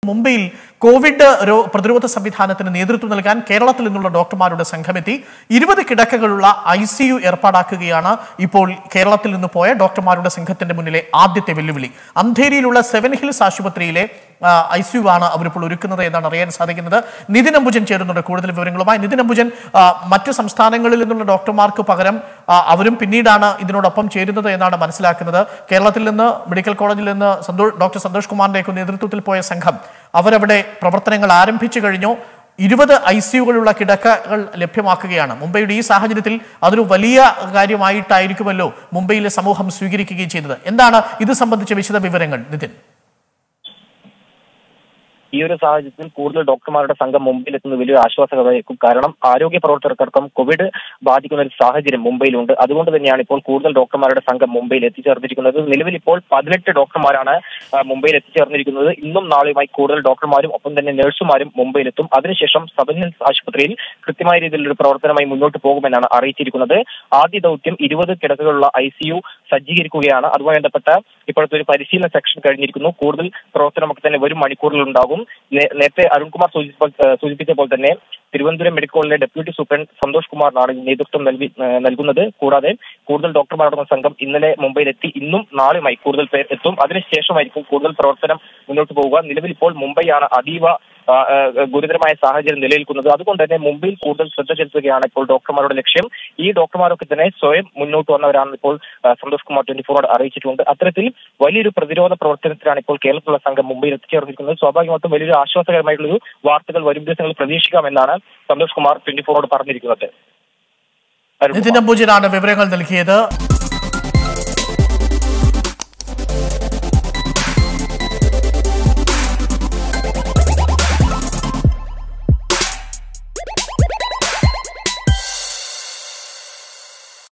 മുംബൈയിൽ കോവിഡ് രോ- പ്രതിരോധ സംവിധാനത്തിന് നേതൃത്വം നൽകാൻ കേരളത്തിൽ നിന്നുള്ള ഡോക്ടർമാരുടെ സംഘമെത്തി ഇരുപത് കിടക്കകളുള്ള ഐ സി യു ഏർപ്പാടാക്കുകയാണ് ഇപ്പോൾ കേരളത്തിൽ നിന്ന് പോയ ഡോക്ടർമാരുടെ സംഘത്തിന്റെ മുന്നിലെ ആദ്യത്തെ വെല്ലുവിളി അന്ധേരിയിലുള്ള സെവൻ ഹിൽസ് ആശുപത്രിയിലെ ഐ സി യു ആണ് അവരിപ്പോൾ ഒരുക്കുന്നത് എന്നാണ് അറിയാൻ സാധിക്കുന്നത് നിതിൻ അംബുജൻ ചേരുന്നുണ്ട് കൂടുതൽ വിവരങ്ങളുമായി നിതിൻ അംബുജൻ ആ, മറ്റ് സംസ്ഥാനങ്ങളിൽ നിന്നുള്ള ഡോക്ടർമാർക്ക് പകരം ആ, അവരും പിന്നീടാണ് ഇതിനോടൊപ്പം ചേരുന്നത് എന്നാണ് മനസ്സിലാക്കുന്നത് കേരളത്തിൽ നിന്ന് മെഡിക്കൽ കോളേജിൽ നിന്ന് സന്തോഷ് ഡോക്ടർ സന്തോഷ് കുമാറിന്റെയൊക്കെ നേതൃത്വത്തിൽ പോയ സംഘം അവരവിടെ പ്രവർത്തനങ്ങൾ ആരംഭിച്ചു കഴിഞ്ഞു ഇരുപത് ഐ സിയുകളുള്ള കിടക്കകൾ ലഭ്യമാക്കുകയാണ് മുംബൈയുടെ ഈ സാഹചര്യത്തിൽ അതൊരു വലിയ കാര്യമായിട്ടായിരിക്കുമല്ലോ മുംബൈയിലെ സമൂഹം സ്വീകരിക്കുകയും ചെയ്തത് എന്താണ് ഇത് സംബന്ധിച്ച വിശദ വിവരങ്ങൾ നിതിൻ ഈ ഒരു സാഹചര്യത്തിൽ കൂടുതൽ ഡോക്ടർമാരുടെ സംഘം മുംബൈയിൽ എത്തുന്നത് വലിയൊരു ആശ്വാസകരമായിരിക്കും കാരണം ആരോഗ്യ പ്രവർത്തകർക്കും കോവിഡ് ബാധിക്കുന്ന ഒരു സാഹചര്യം മുംബൈയിലുണ്ട് അതുകൊണ്ട് തന്നെയാണ് ഇപ്പോൾ കൂടുതൽ ഡോക്ടർമാരുടെ സംഘം മുംബൈയിൽ എത്തിച്ചേർന്നിരിക്കുന്നത് നിലവിൽ ഇപ്പോൾ പതിനെട്ട് ഡോക്ടർമാരാണ് ആ, മുംബൈയിൽ എത്തിച്ചേർന്നിരിക്കുന്നത് ഇന്നും നാളെയുമായി കൂടുതൽ ഡോക്ടർമാരും ഒപ്പം തന്നെ നഴ്സുമാരും മുംബൈയിലെത്തും അതിനുശേഷം സബ് ഹിൽസ് ആശുപത്രിയിൽ കൃത്യമായ രീതിയിലുള്ള ഒരു പ്രവർത്തനമായി മുന്നോട്ട് പോകുമെന്നാണ് അറിയിച്ചിരിക്കുന്നത് ആദ്യ ദൗത്യം ഇരുപത് കിടക്കകളുള്ള ഐ സി യു സജ്ജീകരിക്കുകയാണ് അതുമായി ബന്ധപ്പെട്ട ഇപ്പോഴത്തെ ഒരു പരിശീലന സെക്ഷൻ കഴിഞ്ഞിരിക്കുന്നു കൂടുതൽ പ്രവർത്തനമൊക്കെ തന്നെ വരും മണിക്കൂറിൽ ഉണ്ടാകും നേ- നേരത്തെ അരുൺകുമാർ സൂചിപ്പ- ഏഹ് സൂചിപ്പിച്ച പോലെ തന്നെ തിരുവനന്തപുരം മെഡിക്കൽ കോളേജിലെ ഡെപ്യൂട്ടി സൂപ്രണ്ട് സന്തോഷ് കുമാറിനാണ് ഈ നേതൃത്വം നൽകി ഏഹ് നൽകുന്നത് കൂടാതെ കൂടുതൽ ഡോക്ടർമാരുടെ സംഘം ഇന്നലെ മുംബൈയിലെത്തി ഇന്നും നാളെയുമായി കൂടുതൽ പേർ എത്തും അതിനുശേഷമായിരിക്കും കൂടുതൽ പ്രവർത്തനം മുന്നോട്ട് പോവുക നിലവിൽ ഇപ്പോൾ മുംബൈയാണ് അതീവ ആ, ആ, ഗുരുതരമായ സാഹചര്യം നിലനിൽക്കുന്നത് അതുകൊണ്ട് തന്നെ മുംബൈയിൽ കൂടുതൽ ശ്രദ്ധ ചെലുത്തുകയാണ് ഇപ്പോൾ ഡോക്ടർമാരുടെ ലക്ഷ്യം ഈ ഡോക്ടർമാരൊക്കെ തന്നെ സ്വയം മുന്നോട്ട് വന്നവരാണ് ഇപ്പോൾ ആ, സന്തോഷ് കുമാർ ട്വന്റി ഫോറോട് അറിയിച്ചിട്ടുണ്ട് അത്തരത്തിൽ വലിയൊരു പ്രതിരോധ പ്രവർത്തനത്തിലാണ് ഇപ്പോൾ കേരളത്തിലുള്ള സംഘം മുംബൈയിൽ എത്തിച്ചേർന്നിരിക്കുന്നത് സ്വാഭാവികമായിട്ടും വലിയൊരു ആശ്വാസകരമായിട്ടുള്ള വാർത്തകൾ വരും ദിവസങ്ങളിൽ പ്രതീക്ഷിക്കാമെന്നാണ് സന്തോഷ് കുമാർ ട്വന്റി ഫോറോട് പറഞ്ഞിരിക്കുന്നത് അരുൺ കുമാർ. നിതിൻ അംബുജനാണ് വിവരങ്ങൾ നൽകിയത്